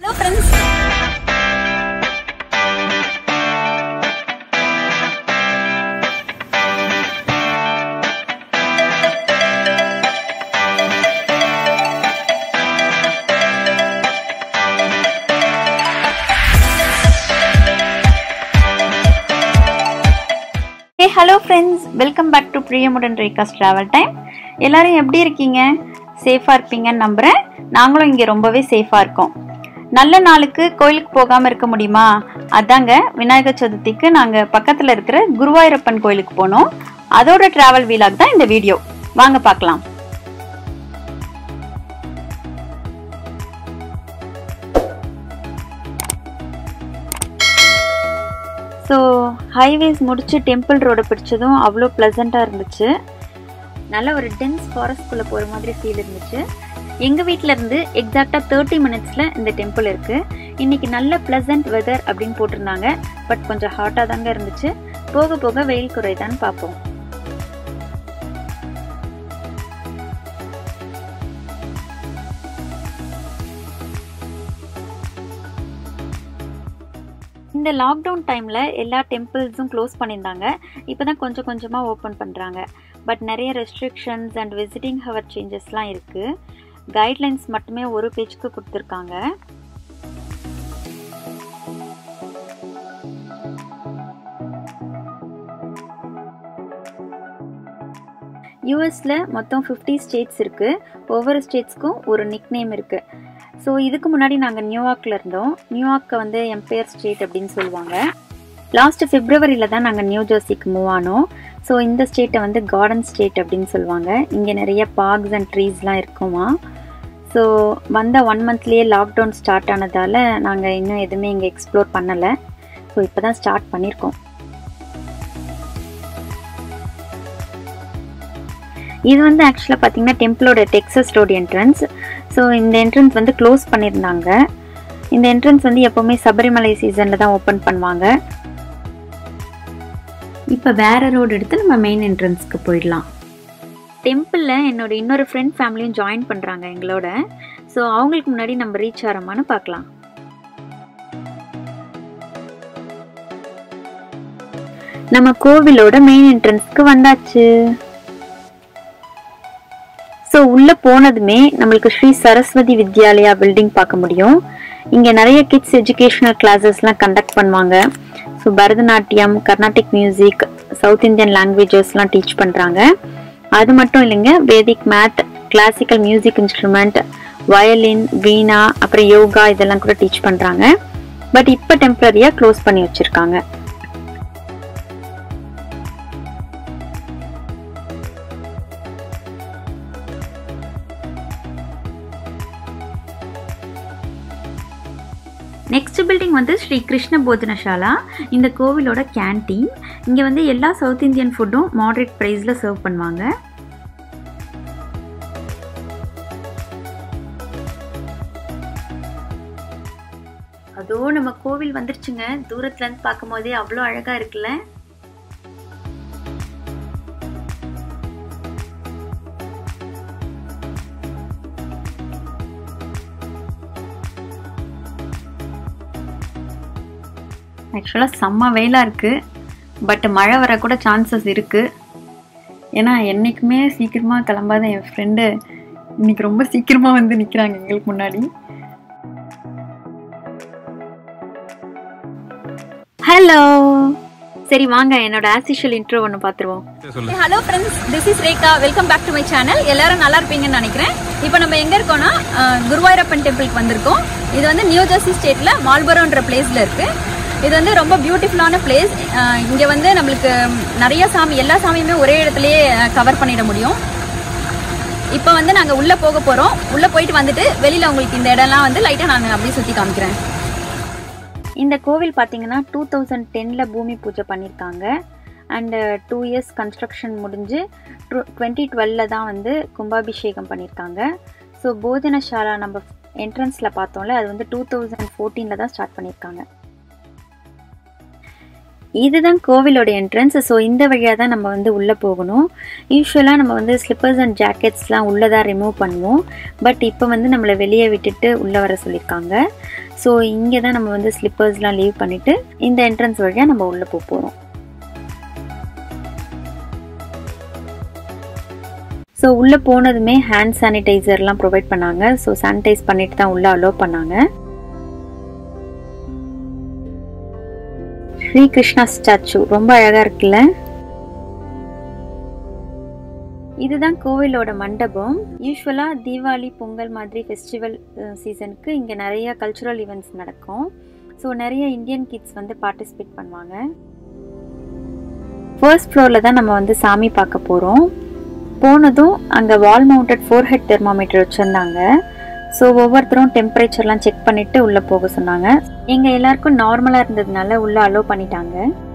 hello friends hey hello friends welcome back to பிரியமுடன் Rekha's travel time எல்லாரும் எப்படி இருக்கீங்க சேஃபாக இருப்பீங்கன்னு நம்புகிறேன் நாங்களும் இங்கே ரொம்பவே சேஃபாக இருக்கோம் நல்ல நாளுக்கு கோயிலுக்கு போகாமல் இருக்க முடியுமா அதாங்க விநாயகர் சதுர்த்திக்கு நாங்கள் பக்கத்தில் இருக்கிற குருவாயூரப்பன் கோயிலுக்கு போனோம் அதோட ட்ராவல் வீலாக் தான் இந்த வீடியோ வாங்க பார்க்கலாம் ஸோ ஹைவேஸ் முடிச்சு டெம்பிள் ரோடு பிடிச்சதும் அவ்வளோ ப்ளசண்ட்டாக இருந்துச்சு நல்ல ஒரு டென்ஸ் ஃபாரஸ்ட்குள்ளே போகிற மாதிரி ஃபீல் இருந்துச்சு எங்கள் வீட்டில் இருந்து எக்ஸாக்டாக தேர்ட்டி மினிட்ஸில் இந்த டெம்பிள் இருக்குது இன்னைக்கு நல்ல ப்ளசன்ட் வெதர் அப்படின்னு போட்டிருந்தாங்க பட் கொஞ்சம் ஹாட்டாக தாங்க இருந்துச்சு போக போக வெயில் குறைதான்னு பார்ப்போம் இந்த லாக்டவுன் டைமில் எல்லா டெம்பிள்ஸும் க்ளோஸ் பண்ணியிருந்தாங்க இப்போ தான் கொஞ்சம் கொஞ்சமாக ஓப்பன் பண்ணுறாங்க பட் நிறைய ரெஸ்ட்ரிக்ஷன்ஸ் அண்ட் விசிட்டிங் ஹவர் சேஞ்சஸ்லாம் இருக்குது கைட்லைன்ஸ் மட்டுமே ஒரு பேஜுக்கு கொடுத்துருக்காங்க யூஎஸில் மொத்தம் ஃபிஃப்டி ஸ்டேட்ஸ் இருக்குது ஒவ்வொரு ஸ்டேட்ஸ்க்கும் ஒரு நிக் நேம் இருக்குது ஸோ இதுக்கு முன்னாடி நாங்கள் நியூயார்க்கில் இருந்தோம் நியூயார்க்கை வந்து எம்பையர் ஸ்டேட் அப்படின்னு சொல்லுவாங்க லாஸ்ட் பிப்ரவரியில் தான் நாங்கள் நியூ ஜெர்சிக்கு மூவ் ஆனோம் ஸோ இந்த ஸ்டேட்டை வந்து கார்டன் ஸ்டேட் அப்படின்னு சொல்லுவாங்க இங்கே நிறைய பார்க்ஸ் அண்ட் ட்ரீஸ்லாம் இருக்குமா ஸோ வந்த ஒன் மந்த்லேயே லாக்டவுன் ஸ்டார்ட் ஆனதால் நாங்கள் இன்னும் எதுவுமே இங்கே எக்ஸ்ப்ளோர் பண்ணலை ஸோ இப்போ தான் ஸ்டார்ட் பண்ணியிருக்கோம் இது வந்து ஆக்சுவலாக பார்த்தீங்கன்னா டெம்பிளோட டெக்ஸஸ் ரோடு என்ட்ரன்ஸ் ஸோ இந்த என்ட்ரன்ஸ் வந்து க்ளோஸ் பண்ணியிருந்தாங்க இந்த என்ட்ரன்ஸ் வந்து எப்போவுமே சபரிமலை சீசனில் தான் ஓப்பன் பண்ணுவாங்க இப்போ வேற ரோடு எடுத்து நம்ம மெயின் என்ட்ரன்ஸ்க்கு போயிடலாம் டெம்பிளில் என்னோட இன்னொரு ஃப்ரெண்ட் ஃபேமிலியும் ஜாயின் பண்ணுறாங்க எங்களோட ஸோ அவங்களுக்கு முன்னாடி நம்ம ரீச் ஆகிறோமான்னு பார்க்கலாம் நம்ம கோவிலோட மெயின் என்ட்ரன்ஸ்க்கு வந்தாச்சு ஸோ உள்ளே போனதுமே நம்மளுக்கு ஸ்ரீ சரஸ்வதி வித்யாலயா பில்டிங் பார்க்க முடியும் இங்கே நிறைய கிட்ஸ் எஜுகேஷனல் கிளாஸஸ்லாம் கண்டக்ட் பண்ணுவாங்க so Bharatanatyam Carnatic music south Indian லாங்குவேஜஸ்லாம் டீச் பண்ணுறாங்க அது மட்டும் இல்லைங்க Vedic math classical music instrument violin veena அப்புறம் யோகா இதெல்லாம் கூட டீச் பண்ணுறாங்க பட் இப்போ டெம்பரரியாக க்ளோஸ் பண்ணி வச்சுருக்காங்க நெக்ஸ்ட் பில்டிங் வந்து ஸ்ரீ கிருஷ்ண போஜனசாலா இந்த கோவிலோட கேன்டீன் இங்கே வந்து எல்லா சவுத் இந்தியன் ஃபுட்டும் மாடரேட் ப்ரைஸில் சர்வ் பண்ணுவாங்க அதோ நம்ம கோவில் வந்துருச்சுங்க தூரத்துலேருந்து பார்க்கும் போதே அவ்வளோ அழகாக இருக்குல்ல ஆக்சுவலாக செம்ம வெயிலாக இருக்குது பட் மழை வர கூட சான்சஸ் இருக்குது ஏன்னா என்றைக்குமே சீக்கிரமாக கிளம்பாத என் ஃப்ரெண்டு இன்னைக்கு ரொம்ப சீக்கிரமாக வந்து நிற்கிறாங்க எங்களுக்கு முன்னாடி ஹலோ சரி வாங்க என்னோட ஆசிஷுவல் இன்ட்ரோ ஒன்று பார்த்துருவோம் hello friends this is Rekha welcome back to my channel எல்லாரும் நல்லா இருப்பீங்கன்னு நினைக்கிறேன் இப்போ நம்ம எங்க இருக்கோம்னா அஹ், குருவாயூரப்பன் டெம்பிளுக்கு வந்திருக்கோம் இது வந்து நியூ ஜெர்சி ஸ்டேட்ல மால்பரோன்ற பிளேஸ்ல இருக்கு இது வந்து ரொம்ப பியூட்டிஃபுல்லான பிளேஸ் இங்க வந்து நம்மளுக்கு நிறைய சாமி எல்லா சாமியுமே ஒரே இடத்துலயே கவர் பண்ணிட முடியும் இப்போ வந்து நாங்க உள்ள போக போறோம் உள்ள போயிட்டு வந்துட்டு வெளியில உங்களுக்கு இந்த இடம்லாம் வந்து லைட்டா நான் அப்படியே சுத்தி காமிக்கிறேன் இந்த கோவில் பார்த்தீங்கன்னா டூ தௌசண்ட் டெனில் பூமி பூஜை பண்ணியிருக்காங்க அண்டு டூ இயர்ஸ் கன்ஸ்ட்ரக்ஷன் முடிஞ்சு டுவெண்ட்டி டுவெல்ல தான் வந்து கும்பாபிஷேகம் பண்ணியிருக்காங்க ஸோ போஜனசாலா நம்ம என்ட்ரன்ஸில் பார்த்தோம்ல அது வந்து டூ தௌசண்ட் ஃபோர்டீனில் தான் ஸ்டார்ட் பண்ணியிருக்காங்க இதுதான் கோவிலோட என்ட்ரன்ஸ் ஸோ இந்த வழியாக தான் நம்ம வந்து உள்ளே போகணும் யூஸ்வலாக நம்ம வந்து ஸ்லிப்பர்ஸ் அண்ட் ஜாக்கெட்ஸ்லாம் உள்ளே தான் ரிமூவ் பண்ணுவோம் பட் இப்போ வந்து நம்மளை வெளியே விட்டுட்டு உள்ளே வர சொல்லியிருக்காங்க ஸோ இங்கே தான் நம்ம வந்து ஸ்லிப்பர்ஸ்லாம் லீவ் பண்ணிவிட்டு இந்த என்ட்ரன்ஸ் வழியாக நம்ம உள்ளே போக போகிறோம் ஸோ உள்ளே போனதுமே ஹேண்ட் சானிடைசர்லாம் ப்ரொவைட் பண்ணாங்க ஸோ சானிடைஸ் பண்ணிட்டு தான் உள்ளே அலோவ் பண்ணாங்க ஸ்ரீ கிருஷ்ணா ஸ்டாச்சு ரொம்ப அழகாக இருக்குல்ல இதுதான் கோவிலோட மண்டபம் யூஸ்வலாக தீபாவளி பொங்கல் மாதிரி ஃபெஸ்டிவல் சீசனுக்கு இங்கே நிறைய கல்ச்சுரல் ஈவெண்ட்ஸ் நடக்கும் ஸோ நிறைய இந்தியன் கிட்ஸ் வந்து பார்ட்டிசிபேட் பண்ணுவாங்க ஃபர்ஸ்ட் ஃப்ளோரில் தான் நம்ம வந்து சாமி பார்க்க போகிறோம் போனதும் அங்கே wall mounted forehead thermometer வச்சுருந்தாங்க ஸோ ஒவ்வொருத்தரும் டெம்பரேச்சர்லாம் செக் பண்ணிவிட்டு உள்ளே போக சொன்னாங்க எங்கள் எல்லாருக்கும் நார்மலாக இருந்ததுனால உள்ளே அலோவ் பண்ணிட்டாங்க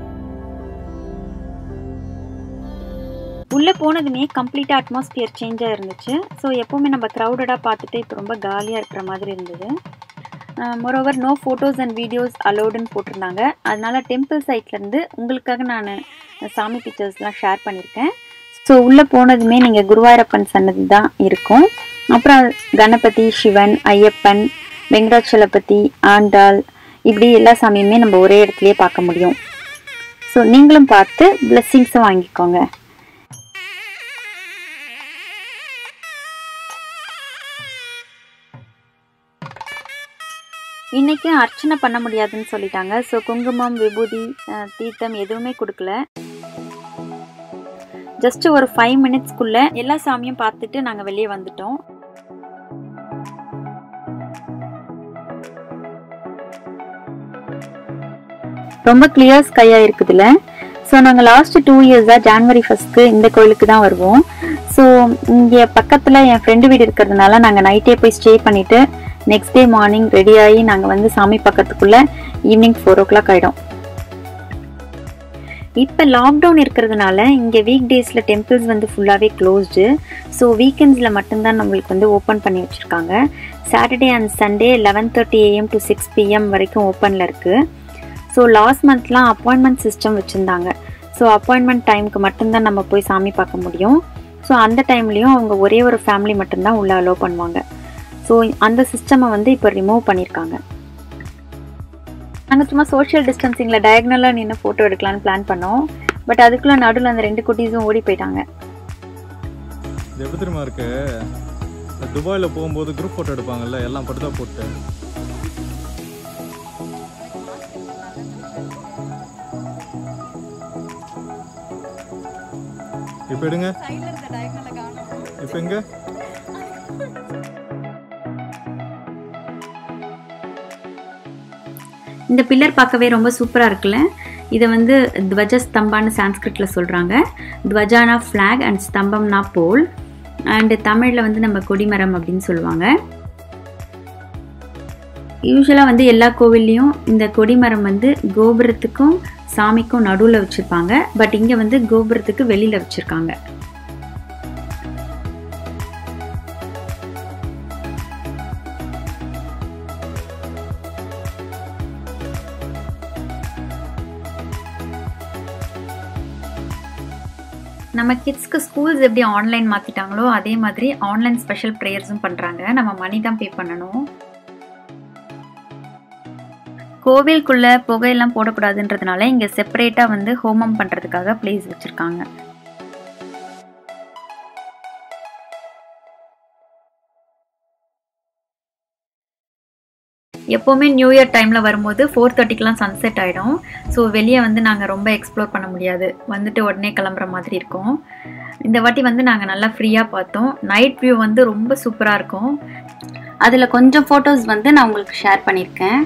உள்ளே போனதுமே கம்ப்ளீட்டாக அட்மாஸ்பியர் சேஞ்சாக இருந்துச்சு ஸோ எப்போவுமே நம்ம க்ரௌடடாக பார்த்துட்டு இப்போ ரொம்ப காலியாக இருக்கிற மாதிரி இருந்தது moreover no photos and videos அலோடுன்னு போட்டிருந்தாங்க அதனால டெம்பிள் சைட்லேருந்து உங்களுக்காக நான் சாமி பிக்சர்ஸ்லாம் ஷேர் பண்ணியிருக்கேன் ஸோ உள்ளே போனதுமே நீங்கள் குருவாயூரப்பன் சன்னதி தான் இருக்கும் அப்புறம் கணபதி சிவன் ஐயப்பன் வெங்கடாச்சலபதி ஆண்டாள் இப்படி எல்லா சாமியுமே நம்ம ஒரே இடத்துலையே பார்க்க முடியும் ஸோ நீங்களும் பார்த்து பிளெஸ்ஸிங்ஸும் வாங்கிக்கோங்க இன்னைக்கு அர்ச்சனை பண்ண முடியாதுன்னு சொல்லிட்டாங்க ஸோ குங்குமம் விபூதி தீர்த்தம் எதுவுமே கொடுக்கல ஜஸ்ட் ஒரு ஃபைவ் மினிட்ஸ்க்குள்ள எல்லா சாமியும் பார்த்துட்டு நாங்கள் வெளியே வந்துட்டோம் ரொம்ப கிளியர் ஸ்கையாக இருக்குதுல்ல ஸோ நாங்கள் லாஸ்ட் டூ இயர்ஸாக ஜான்வரி ஃபஸ்ட்டு இந்த கோயிலுக்கு தான் வருவோம் ஸோ இங்கே பக்கத்தில் என் ஃப்ரெண்டு வீடு இருக்கிறதுனால நாங்கள் நைட்டே போய் ஸ்டே பண்ணிவிட்டு நெக்ஸ்ட் டே மார்னிங் ரெடி ஆகி நாங்கள் வந்து சாமி பக்கத்துக்குள்ளே ஈவினிங் ஃபோர் ஓ கிளாக் ஆகிடும் இப்போ லாக்டவுன் இருக்கிறதுனால இங்கே வீக் டேஸில் டெம்பிள்ஸ் வந்து ஃபுல்லாகவே க்ளோஸ்டு ஸோ வீக்கெண்ட்ஸில் மட்டும்தான் நம்மளுக்கு வந்து ஓப்பன் பண்ணி வச்சுருக்காங்க Saturday and Sunday eleven thirty AM to six PM வரைக்கும் ஓப்பனில் இருக்குது ஸோ லாஸ்ட் மந்த்லாம் அப்பாயின்மெண்ட் சிஸ்டம் வச்சுருந்தாங்க ஸோ அப்பாயின்மெண்ட் டைமுக்கு மட்டும்தான் நம்ம போய் சாமி பார்க்க முடியும் ஸோ அந்த டைம்லேயும் அவங்க ஒரே ஒரு ஃபேமிலி மட்டும்தான் உள்ளே அலோவ் பண்ணுவாங்க ஸோ அந்த சிஸ்டமை வந்து இப்போ ரிமூவ் பண்ணியிருக்காங்க நாங்கள் சும்மா சோஷியல் டிஸ்டன்சிங்கில் டயக்னலாக நின்று ஃபோட்டோ எடுக்கலான்னு பிளான் பண்ணோம் பட் அதுக்குள்ளே நடுவில் அந்த ரெண்டு குட்டீஸும் ஓடி போயிட்டாங்க இது எப்படி தெரியுமா இருக்கு துபாயில் போகும்போது குரூப் ஃபோட்டோ எடுப்பாங்கல்ல எல்லாம் படுதா போட்டு இப்போ எடுங்க இப்போ எங்க இந்த பில்லர் பார்க்கவே ரொம்ப சூப்பராக இருக்குல்ல இதை வந்து துவஜ ஸ்தம்பான்னு சான்ஸ்கிரிட்டில் சொல்கிறாங்க துவஜானா ஃப்ளாக் அண்ட் ஸ்தம்பம்னா போல் அண்டு தமிழில் வந்து நம்ம கொடிமரம் அப்படின்னு சொல்லுவாங்க யூஸ்வலாக வந்து எல்லா கோவில்லையும் இந்த கொடிமரம் வந்து கோபுரத்துக்கும் சாமிக்கும் நடுவில் வச்சுருப்பாங்க பட் இங்கே வந்து கோபுரத்துக்கு வெளியில் வச்சுருக்காங்க நம்ம கிட்ஸ்க்கு ஸ்கூல்ஸ் எப்படி ஆன்லைன் மாற்றிட்டாங்களோ அதே மாதிரி ஆன்லைன் ஸ்பெஷல் ப்ரேயர்ஸும் பண்ணுறாங்க நம்ம மணி தான் பே பண்ணணும் கோவிலுக்குள்ளே புகையெல்லாம் போடக்கூடாதுன்றதுனால இங்கே செப்பரேட்டாக வந்து ஹோமம் பண்ணுறதுக்காக பிளேஸ் வச்சுருக்காங்க எப்போவுமே நியூ இயர் டைமில் வரும்போது ஃபோர் தேர்ட்டிக்கெலாம் சன்செட் ஆகிடும் ஸோ வெளியே வந்து நாங்கள் ரொம்ப எக்ஸ்ப்ளோர் பண்ண முடியாது வந்துட்டு உடனே கிளம்புற மாதிரி இருக்கும் இந்த வாட்டி வந்து நாங்கள் நல்லா ஃப்ரீயாக பார்த்தோம் நைட் வியூ வந்து ரொம்ப சூப்பராக இருக்கும் அதில் கொஞ்சம் ஃபோட்டோஸ் வந்து நான் உங்களுக்கு ஷேர் பண்ணியிருக்கேன்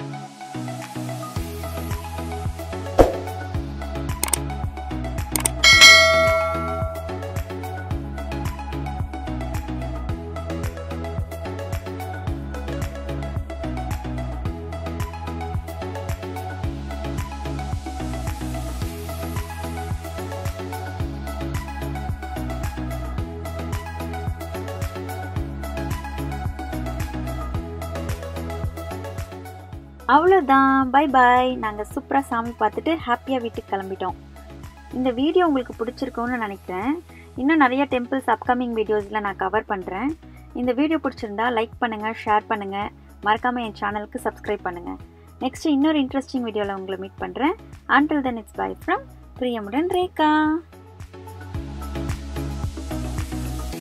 அவ்வளோதான் பை பாய் நாங்கள் சூப்பராக சாமி பார்த்துட்டு ஹாப்பியாக வீட்டுக்கு கிளம்பிட்டோம் இந்த வீடியோ உங்களுக்கு பிடிச்சிருக்கும்னு நினைக்கிறேன் இன்னும் நிறைய டெம்பிள்ஸ் அப்கமிங் வீடியோஸில் நான் கவர் பண்ணுறேன் இந்த வீடியோ பிடிச்சிருந்தா லைக் பண்ணுங்கள் ஷேர் பண்ணுங்கள் மறக்காமல் என் சேனலுக்கு சப்ஸ்கிரைப் பண்ணுங்கள் நெக்ஸ்ட் இன்னொரு இன்ட்ரெஸ்டிங் வீடியோவில் உங்களை மீட் பண்ணுறேன் until then it's bye from பிரியமுடன் Rekha